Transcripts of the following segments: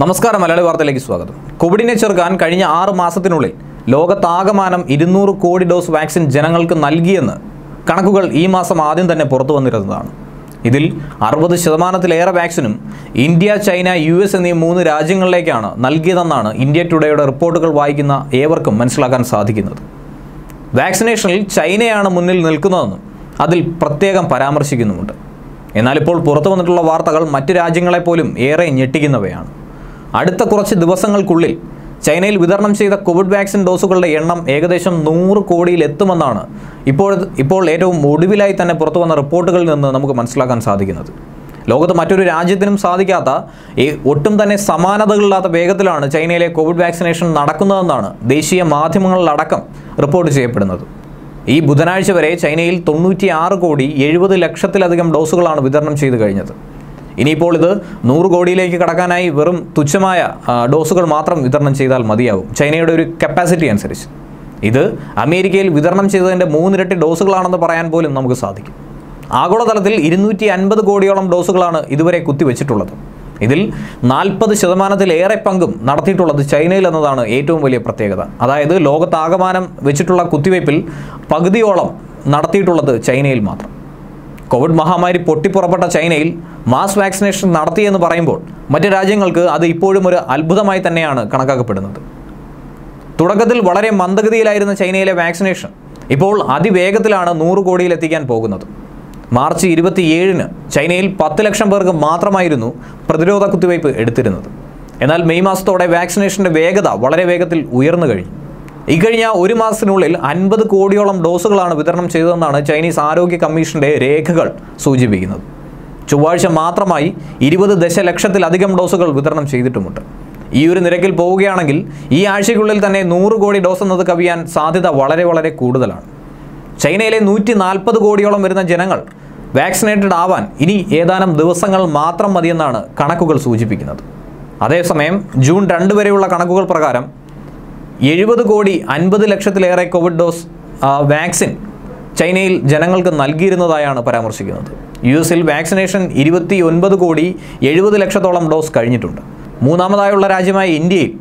നമസ്കാരം മലയാളി വാർത്തയിലേക്ക് സ്വാഗതം കോവിഡിനെ ചെറുക്കാൻ കഴിഞ്ഞ ആറ് മാസത്തിനുള്ളിൽ ലോകത്താകമാനം ഇരുന്നൂറ് കോടി ഡോസ് വാക്സിൻ ജനങ്ങൾക്ക് നൽകിയെന്ന് കണക്കുകൾ ഈ മാസം ആദ്യം തന്നെ പുറത്തു വന്നിരുന്നതാണ് ഇതിൽ അറുപത് ശതമാനത്തിലേറെ വാക്സിനും ഇന്ത്യ ചൈന യു എസ് എന്നീ മൂന്ന് രാജ്യങ്ങളിലേക്കാണ് നൽകിയതെന്നാണ് ഇന്ത്യ ടുഡേയുടെ റിപ്പോർട്ടുകൾ വായിക്കുന്ന ഏവർക്കും മനസ്സിലാക്കാൻ സാധിക്കുന്നത് വാക്സിനേഷനിൽ ചൈനയാണ് മുന്നിൽ നിൽക്കുന്നതെന്നും അതിൽ പ്രത്യേകം പരാമർശിക്കുന്നുമുണ്ട് എന്നാൽ ഇപ്പോൾ പുറത്തു വന്നിട്ടുള്ള വാർത്തകൾ മറ്റ് രാജ്യങ്ങളെപ്പോലും ഏറെ ഞെട്ടിക്കുന്നവയാണ് അടുത്ത കുറച്ച് ദിവസങ്ങൾക്കുള്ളിൽ ചൈനയിൽ വിതരണം ചെയ്ത കോവിഡ് വാക്സിൻ ഡോസുകളുടെ എണ്ണം ഏകദേശം നൂറ് കോടിയിൽ എത്തുമെന്നാണ് ഇപ്പോൾ ഇപ്പോൾ ഏറ്റവും ഒടുവിലായി തന്നെ പുറത്തു വന്ന റിപ്പോർട്ടുകളിൽ നിന്ന് നമുക്ക് മനസ്സിലാക്കാൻ സാധിക്കുന്നത് ലോകത്ത് മറ്റൊരു രാജ്യത്തിനും സാധിക്കാത്ത ഈ ഒട്ടും തന്നെ സമാനതകളില്ലാത്ത വേഗത്തിലാണ് ചൈനയിലെ കോവിഡ് വാക്സിനേഷൻ നടക്കുന്നതെന്നാണ് ദേശീയ മാധ്യമങ്ങളിലടക്കം റിപ്പോർട്ട് ചെയ്യപ്പെടുന്നത് ഈ ബുധനാഴ്ച വരെ ചൈനയിൽ തൊണ്ണൂറ്റി ആറ് കോടി എഴുപത് ലക്ഷത്തിലധികം ഡോസുകളാണ് വിതരണം ചെയ്തു കഴിഞ്ഞത് ഇനിയിപ്പോൾ ഇത് നൂറ് കോടിയിലേക്ക് കടക്കാനായി വെറും തുച്ഛമായ ആ, ഡോസുകൾ മാത്രം വിതരണം ചെയ്താൽ മതിയാവും ചൈനയുടെ ഒരു കപ്പാസിറ്റി അനുസരിച്ച് ഇത് അമേരിക്കയിൽ വിതരണം ചെയ്തതിൻ്റെ മൂന്നിരട്ടി ഡോസുകളാണെന്ന് പറയാൻ പോലും നമുക്ക് സാധിക്കും ആഗോളതലത്തിൽ ഇരുന്നൂറ്റി അൻപത് കോടിയോളം ഡോസുകളാണ് ഇതുവരെ കുത്തിവെച്ചിട്ടുള്ളത് ഇതിൽ നാൽപ്പത് ശതമാനത്തിലേറെ പങ്കും നടത്തിയിട്ടുള്ളത് ചൈനയിൽ എന്നതാണ് ഏറ്റവും വലിയ പ്രത്യേകത അതായത് ലോകത്താകമാനം വെച്ചിട്ടുള്ള കുത്തിവയ്പ്പിൽ പകുതിയോളം നടത്തിയിട്ടുള്ളത് ചൈനയിൽ മാത്രം കോവിഡ് മഹാമാരി പൊട്ടിപ്പുറപ്പെട്ട ചൈനയിൽ മാസ് വാക്സിനേഷൻ നടത്തിയെന്ന് പറയുമ്പോൾ മറ്റ് രാജ്യങ്ങൾക്ക് അത് ഇപ്പോഴും ഒരു അത്ഭുതമായി തന്നെയാണ് കണക്കാക്കപ്പെടുന്നത് തുടക്കത്തിൽ വളരെ മന്ദഗതിയിലായിരുന്ന ചൈനയിലെ വാക്സിനേഷൻ ഇപ്പോൾ അതിവേഗത്തിലാണ് നൂറ് കോടിയിൽ എത്തിക്കാൻ പോകുന്നത് മാർച്ച് ഇരുപത്തിയേഴിന് ചൈനയിൽ പത്ത് ലക്ഷം പേർക്ക് മാത്രമായിരുന്നു പ്രതിരോധ കുത്തിവയ്പ് എടുത്തിരുന്നത് എന്നാൽ മെയ് മാസത്തോടെ വാക്സിനേഷൻ്റെ വേഗത വളരെ വേഗത്തിൽ ഉയർന്നു കഴിഞ്ഞു ഇക്കഴിഞ്ഞ ഒരു മാസത്തിനുള്ളിൽ അൻപത് കോടിയോളം ഡോസുകളാണ് വിതരണം ചെയ്തതെന്നാണ് ചൈനീസ് ആരോഗ്യ കമ്മീഷന്റെ രേഖകൾ സൂചിപ്പിക്കുന്നത് ചൊവ്വാഴ്ച മാത്രമായി ഇരുപത് ദശലക്ഷത്തിലധികം ഡോസുകൾ വിതരണം ചെയ്തിട്ടുമുണ്ട് ഈ ഒരു നിരക്കിൽ പോവുകയാണെങ്കിൽ ഈ ആഴ്ചയ്ക്കുള്ളിൽ തന്നെ നൂറ് കോടി ഡോസ് എന്നത് കവിയാൻ സാധ്യത വളരെ വളരെ കൂടുതലാണ് ചൈനയിലെ നൂറ്റി നാൽപ്പത് കോടിയോളം വരുന്ന ജനങ്ങൾ വാക്സിനേറ്റഡ് ആവാൻ ഇനി ഏതാനും ദിവസങ്ങൾ മാത്രം മതിയെന്നാണ് കണക്കുകൾ സൂചിപ്പിക്കുന്നത് അതേസമയം ജൂൺ രണ്ട് വരെയുള്ള കണക്കുകൾ പ്രകാരം എഴുപത് കോടി അൻപത് ലക്ഷത്തിലേറെ കോവിഡ് ഡോസ് ആ, വാക്സിൻ ചൈനയിൽ ജനങ്ങൾക്ക് നൽകിയിരുന്നതായാണ് പരാമർശിക്കുന്നത് യു എസിൽ വാക്സിനേഷൻ ഇരുപത്തി ഒൻപത് കോടി എഴുപത് ലക്ഷത്തോളം ഡോസ് കഴിഞ്ഞിട്ടുണ്ട് മൂന്നാമതായുള്ള രാജ്യമായ ഇന്ത്യയിൽ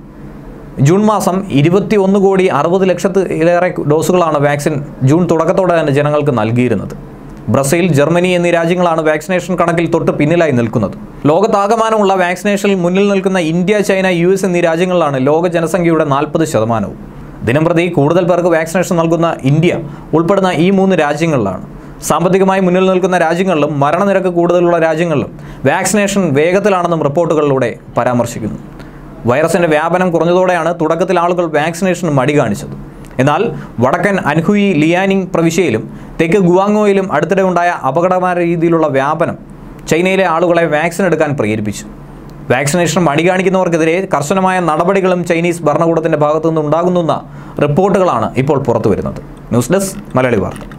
ജൂൺ മാസം ഇരുപത്തി ഒന്ന് കോടി അറുപത് ലക്ഷത്തിലേറെ ഡോസുകളാണ് വാക്സിൻ ജൂൺ തുടക്കത്തോടെ തന്നെ ജനങ്ങൾക്ക് നൽകിയിരുന്നത് ബ്രസീൽ ജർമ്മനി എന്നീ രാജ്യങ്ങളാണ് വാക്സിനേഷൻ കണക്കിൽ തൊട്ട് പിന്നിലായി നിൽക്കുന്നത് ലോകത്താകമാനമുള്ള വാക്സിനേഷനിൽ മുന്നിൽ നിൽക്കുന്ന ഇന്ത്യ ചൈന യു എസ് എന്നീ രാജ്യങ്ങളിലാണ് ലോക ജനസംഖ്യയുടെ നാൽപ്പത് ശതമാനവും ദിനംപ്രതി കൂടുതൽ പേർക്ക് വാക്സിനേഷൻ നൽകുന്ന ഇന്ത്യ ഉൾപ്പെടുന്ന ഈ മൂന്ന് രാജ്യങ്ങളിലാണ് സാമ്പത്തികമായി മുന്നിൽ നിൽക്കുന്ന രാജ്യങ്ങളിലും മരണനിരക്ക് കൂടുതലുള്ള രാജ്യങ്ങളിലും വാക്സിനേഷൻ വേഗത്തിലാണെന്നും റിപ്പോർട്ടുകളിലൂടെ പരാമർശിക്കുന്നു വൈറസിന്റെ വ്യാപനം കുറഞ്ഞതോടെയാണ് തുടക്കത്തിൽ ആളുകൾ വാക്സിനേഷന് മടി കാണിച്ചത് എന്നാൽ വടക്കൻ അൻഹുയി ലിയാനിങ് പ്രവിശ്യയിലും തെക്ക് ഗുവാങ്ങോയിലും അടുത്തിടെ ഉണ്ടായ അപകടകരമായ രീതിയിലുള്ള വ്യാപനം ചൈനയിലെ ആളുകളെ വാക്സിൻ എടുക്കാൻ പ്രേരിപ്പിച്ചു വാക്സിനേഷൻ മടി കാണിക്കുന്നവർക്കെതിരെ കർശനമായ നടപടികളും ചൈനീസ് ഭരണകൂടത്തിന്റെ ഭാഗത്തുനിന്ന് ഉണ്ടാകുന്നുവെന്ന റിപ്പോർട്ടുകളാണ് ഇപ്പോൾ പുറത്തുവരുന്നത് ന്യൂസ് ഡെസ്ക് മലയാളി വാർത്ത